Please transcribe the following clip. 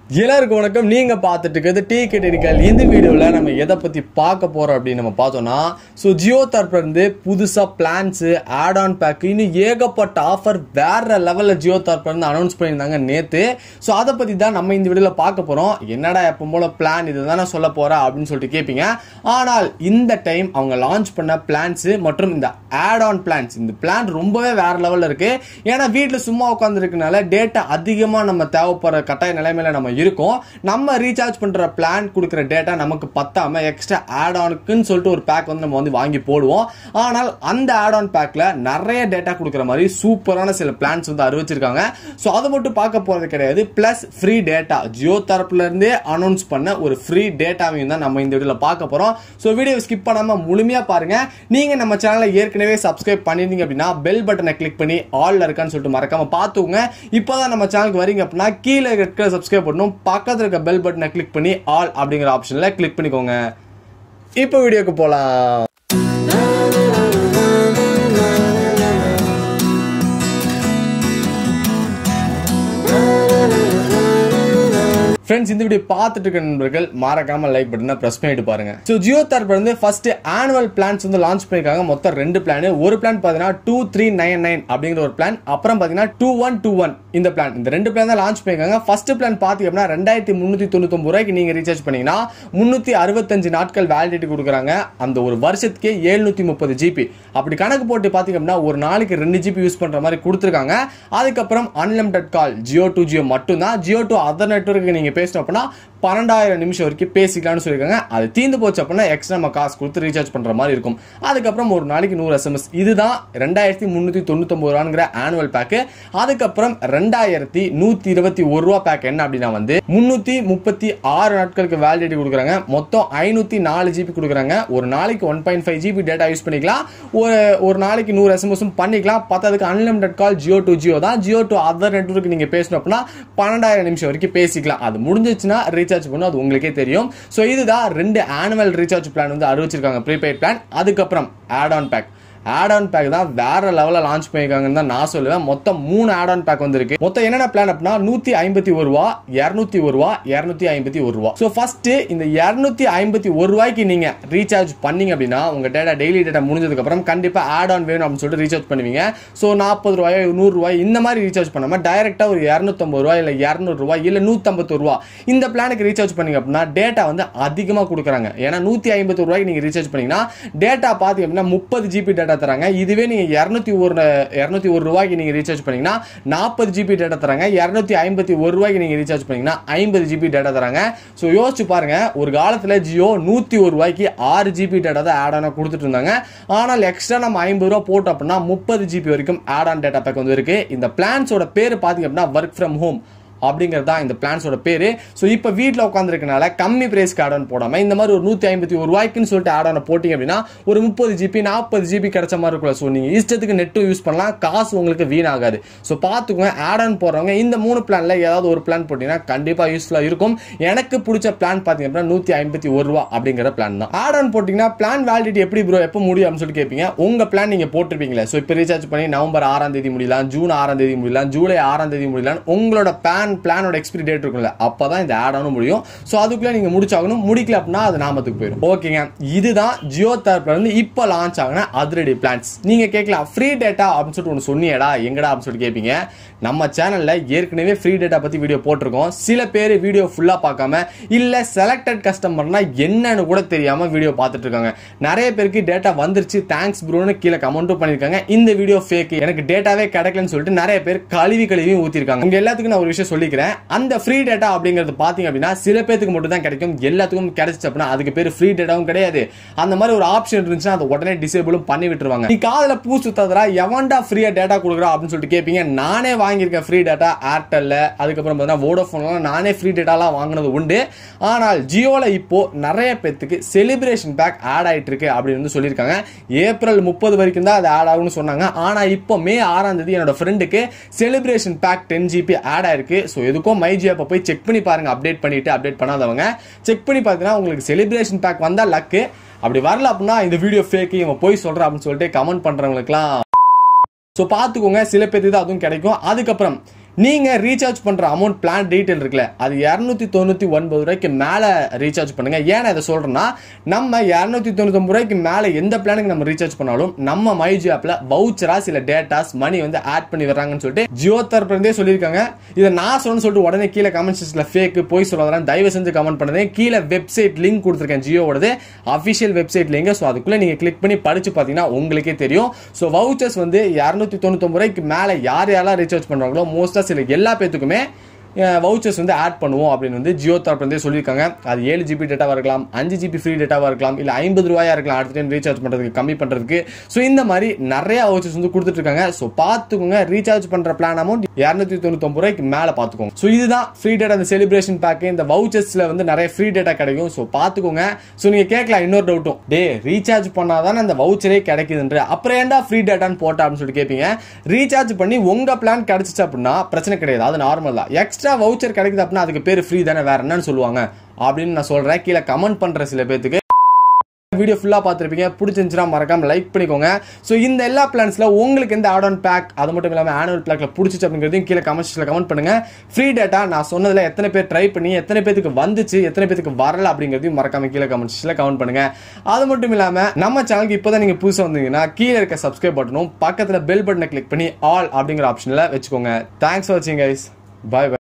எல்லாருக்கும் வணக்கம் நீங்க பார்த்துட்டு இருக்கிறது டீ கெட்டினிக்கல் இந்த வீடியோல நம்ம எதை பத்தி பார்க்க போறோம் அப்படின்னு நம்ம பார்த்தோம்னா ஸோ ஜியோ தரப்புல இருந்து புதுசா பிளான்ஸ் ஆட் ஆன் பேக் இன்னும் ஏகப்பட்ட ஆஃபர் வேற லெவல்ல ஜியோ தரப்புல இருந்து அனௌன்ஸ் பண்ணியிருந்தாங்க நேத்து ஸோ அதை பத்தி தான் நம்ம இந்த வீடியோல பார்க்க போறோம் என்னடா எப்போ போல பிளான் இதுதானே சொல்ல போறா அப்படின்னு சொல்லிட்டு கேட்பீங்க ஆனால் இந்த டைம் அவங்க லான்ச் பண்ண பிளான்ஸ் மற்றும் இந்த ஆட் ஆன் பிளான்ஸ் இந்த பிளான் ரொம்பவே வேற லெவல்ல இருக்கு ஏன்னா வீட்டில் சும்மா உட்காந்துருக்கனால டேட்டா அதிகமாக நம்ம தேவைப்படுற கட்டாய நிலைமையில நம்ம இருக்கோம் நம்ம ரீசார்ஜ் பண்ற பிளான் கொடுக்குற டேட்டா நமக்கு பத்தாம எக்ஸ்ட்ரா ஆட் ஆனுக்குன்னு சொல்லிட்டு ஒரு பேக் வந்து நம்ம வந்து வாங்கி போடுவோம் ஆனால் அந்த ஆட் ஆன் பேக்ல நிறைய டேட்டா கொடுக்குற மாதிரி சூப்பரான சில பிளான்ஸ் வந்து அறிவிச்சிருக்காங்க ஸோ அதை மட்டும் பார்க்க போறது கிடையாது பிளஸ் ஃப்ரீ டேட்டா ஜியோ தரப்புல இருந்தே அனௌன்ஸ் பண்ண ஒரு ஃப்ரீ டேட்டாவையும் தான் நம்ம இந்த வீடியோல பார்க்க போறோம் ஸோ வீடியோ ஸ்கிப் பண்ணாம முழுமையா பாருங்க நீங்க நம்ம சேனலை ஏற்கனவே சப்ஸ்கிரைப் பண்ணிருந்தீங்க அப்படின்னா பெல் பட்டனை கிளிக் பண்ணி ஆல்ல இருக்கான்னு சொல்லிட்டு மறக்காம பார்த்துக்கோங்க இப்போதான் நம்ம சேனலுக்கு வரீங்க அப்படின்னா கீழே இருக்கிற சப்ஸ்கிரைப் பண்ணணும் பக்கத்துல இருக்க பெல் பட்டனை கிளிக் பண்ணி ஆல் அப்படிங்கிற ஆப்ஷன்ல கிளிக் பண்ணிக்கோங்க இப்போ வீடியோக்கு போலாம் ஃப்ரெண்ட்ஸ் இந்த வீடியோ பார்த்துட்டு இருக்க நண்பர்கள் மறக்காம லைக் பட்டனை பிரஸ் பண்ணிட்டு பாருங்க ஸோ ஜியோ தரப்புல இருந்து ஃபர்ஸ்ட் ஆனுவல் பிளான்ஸ் வந்து லான்ச் பண்ணிருக்காங்க மொத்தம் ரெண்டு பிளான் ஒரு பிளான் பார்த்தீங்கன்னா டூ த்ரீ நைன் நைன் அப்படிங்கிற ஒரு பிளான் அப்புறம் பார்த்தீங்கன்னா டூ ஒன் டூ ஒன் இந்த பிளான் இந்த ரெண்டு பிளான் தான் லான்ச் பண்ணிருக்காங்க ஃபர்ஸ்ட் பிளான் பார்த்தீங்க அப்படின்னா ரெண்டாயிரத்தி முந்நூற்றி தொண்ணூத்தொம்பது ரூபாய்க்கு நீங்க ரீசார்ஜ் பண்ணீங்கன்னா முந்நூற்றி அறுபத்தஞ்சு நாட்கள் வேலிடிட்டி கொடுக்குறாங்க அந்த ஒரு வருஷத்துக்கே எழுநூத்தி முப்பது ஜிபி அப்படி கணக்கு போட்டு பார்த்தீங்க அப்படின்னா ஒரு நாளைக்கு ரெண்டு ஜிபி யூஸ் பண்ற மாதிரி கொடுத்துருக்காங்க அதுக்கப்புறம் unlimited call Jio to Jio மட்டும்தான் ஜியோ டு அதர் நெட்ஒர்க்கு நீங்க பேசணும் அப்படின்னா பன்னெண்டாயிரம் நிமிஷம் வரைக்கும் பேசிக்கலாம்னு சொல்லியிருக்காங்க அது தீர்ந்து போச்சு அப்படின்னா எக்ஸ்ட்ரா நம்ம காசு கொடுத்து ரீசார்ஜ் பண்ற மாதிரி இருக்கும் அதுக்கப்புறம் ஒரு நாளைக்கு நூறு எஸ்எம்எஸ் இதுதான் ரெண்டாயிரத்தி முந்நூற்றி தொண்ணூத்தொம்பது ரூபாங்கிற ஆனுவல் பேக்கு அதுக்கப்புறம் ரெண்டாயிரத்தி நூற்றி இருபத்தி ஒரு ரூபா பேக் என்ன அப்படின்னா வந்து முந்நூற்றி முப்பத்தி ஆறு நாட்களுக்கு வேலிடிட்டி கொடுக்குறாங்க மொத்தம் ஐநூற்றி நாலு ஜிபி கொடுக்குறாங்க ஒரு நாளைக்கு one point five GB data use பண்ணிக்கலாம் ஒரு ஒரு நாளைக்கு நூறு எஸ்எம்எஸும் பண்ணிக்கலாம் பத்தாவதுக்கு unlimited call Jio to Jio தான் ஜியோ டு அதர் நெட்ஒர்க் நீங்கள் பேசணும் அப்படின்னா பன்னெண்டாயிரம் நிமிஷம் வரைக்கும் பேசிக்கலாம் அது முடிஞ்சிச்சுன்னா ரீசார்ஜ் பண்ணும் அது உங்களுக்கே தெரியும் ஸோ இதுதான் ரெண்டு ஆனுவல் ரீசார்ஜ் பிளான் வந்து அறிவிச்சிருக்காங்க ப்ரீபெய்ட் பிளான் அதுக்கப்புறம் add on pack add on pack தான் வேற லெவலில் லான்ச் பண்ணியிருக்காங்கன்னு தான் நான் சொல்லுவேன் மொத்தம் மூணு ஆட் ஆன் பேக் வந்திருக்கு மொத்தம் என்னென்ன பிளான் அப்படின்னா நூற்றி ஐம்பத்தி ஒரு ரூபா இரநூத்தி ஒரு ரூபா இரநூத்தி ஐம்பத்தி ஒரு ரூபா ஸோ ஃபர்ஸ்ட் இந்த இரநூத்தி ஐம்பத்தி ஒரு ரூபாய்க்கு நீங்க ரீசார்ஜ் பண்ணீங்க அப்படின்னா உங்க டேட்டா டெய்லி டேட்டா முடிஞ்சதுக்கு அப்புறம் கண்டிப்பா ஆட் ஆன் வேணும் அப்படின்னு சொல்லிட்டு ரீசார்ஜ் பண்ணுவீங்க ஸோ நாற்பது ரூபாய் நூறு ரூபாய் இந்த மாதிரி ரீசார்ஜ் பண்ணாம டைரக்டா ஒரு இரநூத்தம்பது ரூபாய் இல்லை இரநூறு ரூபாய் இல்லை நூற்றம்பத்தொரு ரூபா இந்த பிளானுக்கு ரீசார்ஜ் பண்ணீங்க அப்படின்னா டேட்டா வந்து அதிகமாக கொடுக்குறாங்க ஏன்னா நூற்றி ஐம்பத்தி ரூபாய்க்கு நீங்க ரீசார்ஜ் பண்ணீங்கன்னா டேட்டா பார்த்தீங்க அப்படின்னா முப்பது ஜிபி டேட்டா தராங்க இதுவே நீங்க இரநூத்தி ஒரு இரநூத்தி ஒரு ரூபாய்க்கு நீங்க ரீசார்ஜ் பண்ணீங்கன்னா நாற்பது ஜிபி டேட்டா தராங்க இரநூத்தி ஐம்பத்தி ஒரு ரூபாய்க்கு நீங்க ரீசார்ஜ் பண்ணீங்கன்னா ஐம்பது ஜிபி டேட்டா தராங்க ஸோ யோசிச்சு பாருங்க ஒரு காலத்துல ஜியோ நூத்தி ஒரு ரூபாய்க்கு ஆறு ஜிபி டேட்டா தான் ஆட் ஆனா கொடுத்துட்டு இருந்தாங்க ஆனால் எக்ஸ்ட்ரா நம்ம ஐம்பது ரூபா போட்டோம் அப்படின்னா முப்பது ஜிபி வரைக்கும் ஆட் ஆன் டேட்டா பேக் வந்து இருக்கு இந்த பிளான்ஸோட பேர் பாத்தீங்க அப்படின்னா ஒர்க் ஃப்ரம் ஹோம் அப்படிங்கிறது தான் இந்த பிளான்ஸோட பேர் ஸோ இப்போ வீட்டில் உட்காந்துருக்கனால கம்மி பிரைஸ்க்கு ஆட் ஆன் போடாமல் இந்த மாதிரி ஒரு நூற்றி ஐம்பத்தி ஒரு ரூபாய்க்குன்னு சொல்லிட்டு ஆட் ஆன் போட்டிங்க அப்படின்னா ஒரு முப்பது ஜிபி நாற்பது ஜிபி கிடைச்ச மாதிரி இருக்கும்ல ஸோ நீங்கள் இஷ்டத்துக்கு நெட்டும் யூஸ் பண்ணலாம் காசு உங்களுக்கு வீணாகாது ஸோ பார்த்துக்கோங்க ஆட் ஆன் போடுறவங்க இந்த மூணு பிளானில் ஏதாவது ஒரு பிளான் போட்டிங்கன்னா கண்டிப்பாக யூஸ்ஃபுல்லாக இருக்கும் எனக்கு பிடிச்ச பிளான் பார்த்தீங்க அப்படின்னா நூற்றி ஐம்பத்தி ஒரு ரூபா அப்படிங்கிற பிளான் தான் ஆட் ஆன் போட்டிங்கன்னா பிளான் வேலிடிட்டி எப்படி ப்ரோ எப்போ முடியும் அப்படின்னு சொல்லிட்டு கேட்பீங்க உங்கள் பிளான் நீங்கள் போட்டிருப்பீங்களே ஸோ இப்போ ரீசார்ஜ் பண்ணி நவம்பர் ஆறாம் தேதி முடியலாம் ஜூன் ஆறாம் தேதி முடியலாம் ஜூலை ஆறாம் தேதி முடியலாம் உங்களோட பிளான் பிளானோட எக்ஸ்பிரி டேட் இருக்கும்ல அப்பதான் இந்த ஆட் ஆனும் முடியும் ஸோ அதுக்குள்ள நீங்க முடிச்சாகணும் முடிக்கல அப்படின்னா அது நாமத்துக்கு போயிடும் ஓகேங்க இதுதான் ஜியோ தரப்புல இருந்து இப்போ லான்ச் ஆகின அதிரடி பிளான்ஸ் நீங்க கேட்கலாம் ஃப்ரீ டேட்டா அப்படின்னு சொல்லிட்டு ஒன்று சொன்னியடா எங்கடா அப்படின்னு சொல்லிட்டு கேட்பீங்க நம்ம சேனல்ல ஏற்கனவே ஃப்ரீ டேட்டா பத்தி வீடியோ போட்டிருக்கோம் சில பேர் வீடியோ ஃபுல்லா பார்க்காம இல்ல செலக்டட் கஸ்டமர்னா என்னன்னு கூட தெரியாம வீடியோ பார்த்துட்டு இருக்காங்க நிறைய பேருக்கு டேட்டா வந்துருச்சு தேங்க்ஸ் ப்ரோன்னு கீழே கமெண்ட்டும் பண்ணிருக்காங்க இந்த வீடியோ ஃபேக் எனக்கு டேட்டாவே கிடைக்கலன்னு சொல்லிட்டு நிறைய பேர் கழுவி கழுவி ஊத்திருக்காங்க உங்க எல்லாத்துக்கும் நான் ஒரு விஷயம் சொல்லிக்கிறேன் அந்த ஃப்ரீ டேட்டா அப்படிங்கிறது பாத்தீங்க அப்படின்னா சில பேருக்கு மட்டும் தான் கிடைக்கும் எல்லாத்துக்கும் கிடைச்சிச்சு அப்படின்னா அதுக்கு பேர் ஃப்ரீ டேட்டாவும் கிடையாது அந்த மாதிரி ஒரு ஆப்ஷன் இருந்துச்சுன்னா அதை உடனே டிசேபிளும் பண்ணி விட்டுருவாங்க நீ காதுல பூ சுத்தாதரா எவன்டா ஃப்ரீயா டேட்டா கொடுக்குறா அப்படின்னு சொல்லிட்டு கேட்பீங்க நானே வாங்கியிருக்கேன் ஃப்ரீ டேட்டா ஏர்டெல்ல அதுக்கப்புறம் பார்த்தீங்கன்னா வோடோஃபோன்லாம் நானே ஃப்ரீ டேட்டாலாம் வாங்கினது உண்டு ஆனால் ஜியோல இப்போ நிறைய பேத்துக்கு செலிப்ரேஷன் பேக் ஆட் ஆயிட்டு இருக்கு அப்படின்னு வந்து சொல்லியிருக்காங்க ஏப்ரல் முப்பது வரைக்கும் தான் அது ஆட் ஆகும்னு சொன்னாங்க ஆனா இப்போ மே ஆறாம் தேதி என்னோட ஃப்ரெண்டுக்கு celebration pack ten GB add ஆயிருக்கு ஸோ எதுக்கும் மை ஜியோ போய் செக் பண்ணி பாருங்க அப்டேட் பண்ணிட்டு அப்டேட் பண்ணாதவங்க செக் பண்ணி பார்த்தீங்கன்னா உங்களுக்கு செலிப்ரேஷன் பேக் வந்தா லக்கு அப்படி வரல அப்படின்னா இந்த வீடியோ ஃபேக்கு இவன் போய் சொல்றான் அப்படின்னு சொல்லிட்டு கமெண்ட் பண்றவங்களுக்குலாம் ஸோ பார்த்துக்கோங்க சில பேருக்கு தான் அதுவும் கிடைக்கும் அதுக்கப்புறம் நீங்க ரீசார்ஜ் பண்ற அமௌண்ட் பிளான் டீடைல் இருக்குல்ல அது இரநூத்தி தொண்ணூத்தி ஒன்பது ரூபாய்க்கு மேல ரீசார்ஜ் பண்ணுங்க ஏன் நான் இதை சொல்றேன்னா நம்ம இரநூத்தி தொண்ணூத்தி ரூபாய்க்கு மேல எந்த பிளானுக்கு நம்ம ரீசார்ஜ் பண்ணாலும் நம்ம மைஜி ஆப்ல வவுச்சரா சில டேட்டாஸ் மணி வந்து ஆட் பண்ணி வர்றாங்கன்னு சொல்லிட்டு ஜியோ தரப்புல இருந்தே சொல்லியிருக்காங்க இதை நான் சொன்னு சொல்லிட்டு உடனே கீழே கமெண்ட் செக்ஷன்ல ஃபேக் போய் சொல்லாதான் தயவு செஞ்சு கமெண்ட் பண்ணுங்க கீழே வெப்சைட் லிங்க் கொடுத்துருக்கேன் ஜியோவோடது அஃபிஷியல் வெப்சைட் லிங்க் ஸோ அதுக்குள்ள நீங்க கிளிக் பண்ணி படிச்சு பார்த்தீங்கன்னா உங்களுக்கே தெரியும் ஸோ வவுச்சர்ஸ் வந்து இரநூத்தி தொண்ணூத்தொம்பது ரூபாய்க்கு மேலே யார் யாரெல்லாம் ரீசார்ஜ் பண்றாங்களோ மோஸ்ட்டாக சில எல்லா பேத்துக்குமே வவுச்சர்ஸ் வந்து ஆட் பண்ணுவோம் அப்படின்னு வந்து ஜியோ தரப்புலேருந்தே சொல்லியிருக்காங்க அது ஏழு ஜிபி டேட்டாவாக இருக்கலாம் அஞ்சு ஜிபி ஃப்ரீ டேட்டாவாக இருக்கலாம் இல்லை ஐம்பது ரூபாயா இருக்கலாம் அடுத்த டைம் ரீசார்ஜ் பண்ணுறதுக்கு கம்மி பண்ணுறதுக்கு ஸோ இந்த மாதிரி நிறைய வவுச்சர்ஸ் வந்து கொடுத்துட்டு இருக்காங்க ஸோ பார்த்துக்கோங்க ரீசார்ஜ் பண்ணுற பிளான் அமௌண்ட் இரநூத்தி தொண்ணூத்தொம்பது ரூபாய்க்கு மேலே பார்த்துக்கோங்க ஸோ இதுதான் ஃப்ரீ டேட்டா இந்த செலிப்ரேஷன் பேக்கு இந்த வவுச்சர்ஸில் வந்து நிறைய ஃப்ரீ டேட்டா கிடைக்கும் ஸோ பார்த்துக்கோங்க ஸோ நீங்கள் கேட்கலாம் இன்னொரு டவுட்டும் டே ரீசார்ஜ் பண்ணாதான் அந்த வவுச்சரே கிடைக்குதுன்ற அப்புறம் ஏன்டா ஃப்ரீ டேட்டான்னு போட்டா அப்படின்னு சொல்லிட்டு கேட்பீங்க ரீசார்ஜ் பண்ணி உங்க பிளான் கிடைச்சிச்சு அப்படின்னா பிரச்சனை கிடையாது அது நார்மல் தான் எக்ஸ்ட்ரா வவுச்சர் கிடைக்குது அப்படின்னா அதுக்கு பேர் ஃப்ரீ தானே வேற என்னன்னு சொல்லுவாங்க அப்படின்னு நான் சொல்றேன் கீழே கமெண்ட் பண்ற சில பேத்துக்கு வீடியோ ஃபுல்லாக பார்த்துருப்பீங்க பிடிச்சிருந்துச்சுன்னா மறக்காம லைக் பண்ணிக்கோங்க ஸோ இந்த எல்லா பிளான்ஸில் உங்களுக்கு எந்த ஆட் ஆன் பேக் அது மட்டும் இல்லாமல் ஆனுவல் பேக்கில் பிடிச்சிச்சு அப்படிங்கிறதையும் கீழே கமெண்ட்ஸில் கமெண்ட் பண்ணுங்க ஃப்ரீ டேட்டா நான் சொன்னதில் எத்தனை பேர் ட்ரை பண்ணி எத்தனை பேத்துக்கு வந்துச்சு எத்தனை பேத்துக்கு வரல அப்படிங்கிறதையும் மறக்காம கீழே கமெண்ட்ஸில் கமெண்ட் பண்ணுங்க அது மட்டும் இல்லாமல் நம்ம சேனலுக்கு இப்போ தான் நீங்கள் புதுசாக வந்தீங்கன்னா கீழே இருக்க சப்ஸ்கிரைப் பட்டனும் பக்கத்தில் பெல் பட்டனை கிளிக் பண்ணி ஆல் அப்படிங்கிற ஆப்ஷனில் வச்சுக்கோங்க தேங்க்ஸ் ஃபார் வாட்சிங் கைஸ் பாய் பாய்